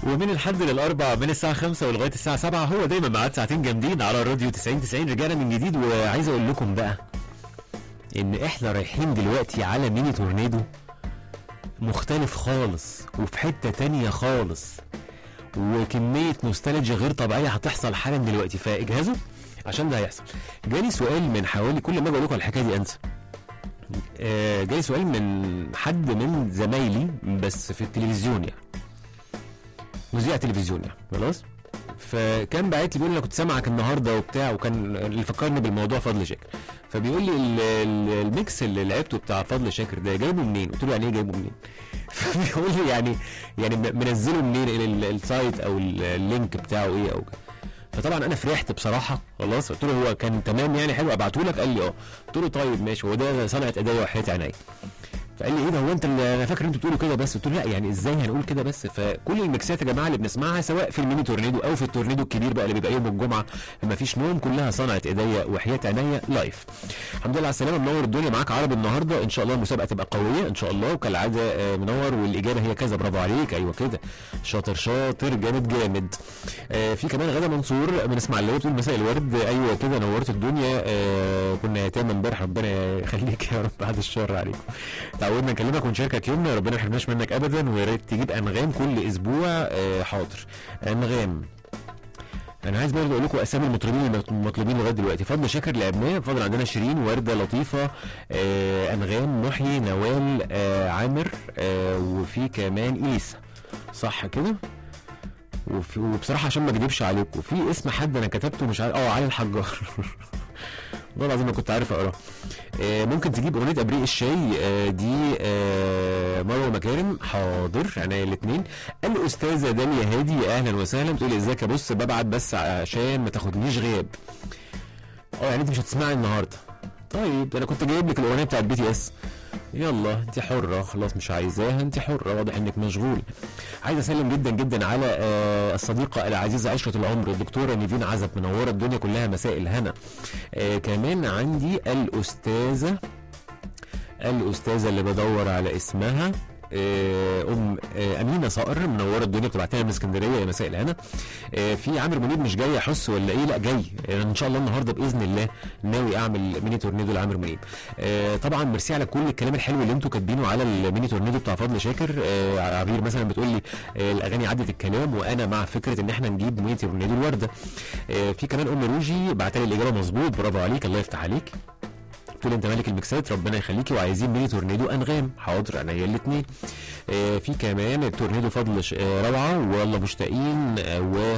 ومن الحد للاربع من الساعه 5 ولغايه الساعه 7 هو دايما معاد ساعتين جامدين على الراديو 90 90 رجعنا من جديد وعايز اقول لكم بقى ان احنا رايحين دلوقتي على ميني تورنيدو مختلف خالص وفي حته تانية خالص وكميه نوستالجيا غير طبيعيه هتحصل حالا دلوقتي فاجهزوا عشان ده هيحصل جالي سؤال من حوالي كل ما بقول لكم الحكايه دي انسى آه، جالي سؤال من حد من زمايلي بس في التلفزيون يعني مذيع تلفزيون يعني خلاص فكان باعت لي بيقول لي انا كنت سامعك النهارده وبتاع وكان اللي فكرني بالموضوع فضل شاكر فبيقول لي ال- ال- الميكس اللي لعبته بتاع فضل شاكر ده جايبه منين؟ قلت له يعني ايه جايبه منين؟ فبيقول لي يعني يعني م- منزله منين ال- ال- السايت او ال- اللينك بتاعه ايه او كده فطبعا انا فرحت بصراحه خلاص قلت له هو كان تمام يعني حلو ابعته لك قال لي اه قلت له طيب ماشي هو ده صنعه ايديا وحياه عينيا فقال لي ايه ده هو انت اللي انا فاكر انتوا بتقولوا كده بس قلت له لا يعني ازاي هنقول كده بس فكل الميكسات يا جماعه اللي بنسمعها سواء في الميني تورنيدو او في التورنيدو الكبير بقى اللي بيبقى يوم الجمعه ما فيش نوم كلها صنعه ايديا وحياه عينيا لايف الحمد لله على السلامه منور الدنيا معاك عربي النهارده ان شاء الله المسابقه تبقى قويه ان شاء الله وكالعاده آه، منور والاجابه هي كذا برافو عليك ايوه كده شاطر شاطر جامد جامد آه، في كمان غدا منصور من اسماعيليه بتقول مساء الورد ايوه كده نورت الدنيا آه، كنا يتامى امبارح ربنا يخليك يا رب بعد الشر عليكم تعودنا نكلمك ونشاركك يومنا ربنا ما يحرمناش منك ابدا ويا ريت تجيب انغام كل اسبوع آه، حاضر انغام انا عايز برضه اقول لكم اسامي المطربين المطلوبين لغايه دلوقتي فضل شاكر لعبناه فضل عندنا شيرين ورده لطيفه آه انغام محيي نوال آه عامر آه وفي كمان اليسا صح كده وفي وبصراحه عشان ما اكذبش عليكم في اسم حد انا كتبته مش عارف اه علي الحجار والله العظيم ما كنت عارف اقراه آه، ممكن تجيب اغنيه ابريق الشاي آه، دي آه، مروه مكارم حاضر عينيا الاثنين الاستاذه داليا هادي اهلا وسهلا بتقول ازيك يا بص ببعت بس عشان ما تاخدنيش غياب اه يعني انت مش هتسمعي النهارده طيب ده انا كنت جايب لك الاغنيه بتاعت بي تي اس يلا انت حره خلاص مش عايزاها انت حره واضح انك مشغول عايز اسلم جدا جدا على آه، الصديقه العزيزه عشره العمر الدكتوره نيفين عزب منوره الدنيا كلها مساء الهنا آه، كمان عندي الاستاذه الاستاذه اللي بدور على اسمها آه، ام آه، امينه صقر منوره الدنيا بتبعت لنا من اسكندريه يا مساء الهنا آه، في عامر منيب مش جاي احس ولا ايه لا جاي آه، ان شاء الله النهارده باذن الله ناوي اعمل ميني تورنيدو لعامر منيب آه، طبعا ميرسي على كل الكلام الحلو اللي انتوا كاتبينه على الميني تورنيدو بتاع فضل شاكر آه، عبير مثلا بتقول لي آه، الاغاني عدت الكلام وانا مع فكره ان احنا نجيب ميني تورنيدو الورده آه، في كمان ام روجي بعت لي الاجابه مظبوط برافو عليك الله يفتح عليك تقول انت مالك المكسات ربنا يخليكي وعايزين ميني تورنيدو انغام حاضر عينيا الاثنين آه في كمان التورنيدو فضل ش- آه روعه والله مشتاقين آه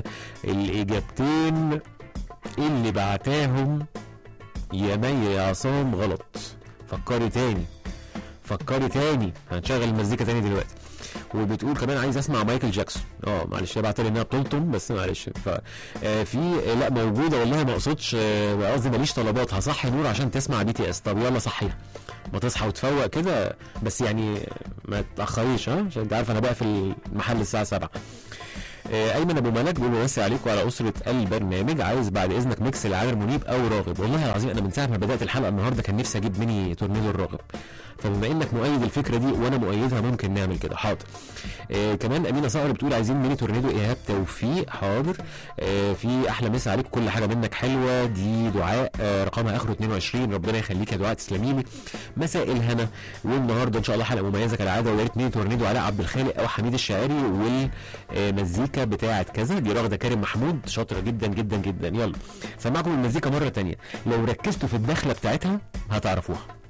والاجابتين اللي بعتاهم يا مي يا عصام غلط فكري تاني فكري تاني هنشغل المزيكا تاني دلوقتي وبتقول كمان عايز اسمع مايكل جاكسون اه معلش هي بعت لي انها بتلطم بس معلش ف آه، في آه، لا موجوده والله ما اقصدش آه، قصدي ماليش طلبات هصحي نور عشان تسمع بي تي اس طب يلا صحيها ما تصحى وتفوق كده بس يعني ما تاخريش ها عشان انت عارف انا بقى في المحل الساعه 7 آه، ايمن ابو ملك بيقول بمسي عليكم على اسره البرنامج عايز بعد اذنك ميكس لعامر منيب او راغب والله العظيم انا من ساعه ما بدات الحلقه النهارده كان نفسي اجيب ميني تورنيدو الراغب فبما انك مؤيد الفكره دي وانا مؤيدها ممكن نعمل كده حاضر آه كمان امينه صقر بتقول عايزين ميني تورنيدو ايهاب توفيق حاضر آه في احلى مسا عليك كل حاجه منك حلوه دي دعاء آه رقمها اخره 22 ربنا يخليك يا دعاء تسلمي لي مساء الهنا والنهارده ان شاء الله حلقه مميزه كالعاده ويا ريت ميني تورنيدو علاء عبد الخالق او حميد الشاعري والمزيكا بتاعه كذا دي راغده كريم محمود شاطره جدا جدا جدا يلا سمعكم المزيكا مره تانية لو ركزتوا في الدخله بتاعتها هتعرفوها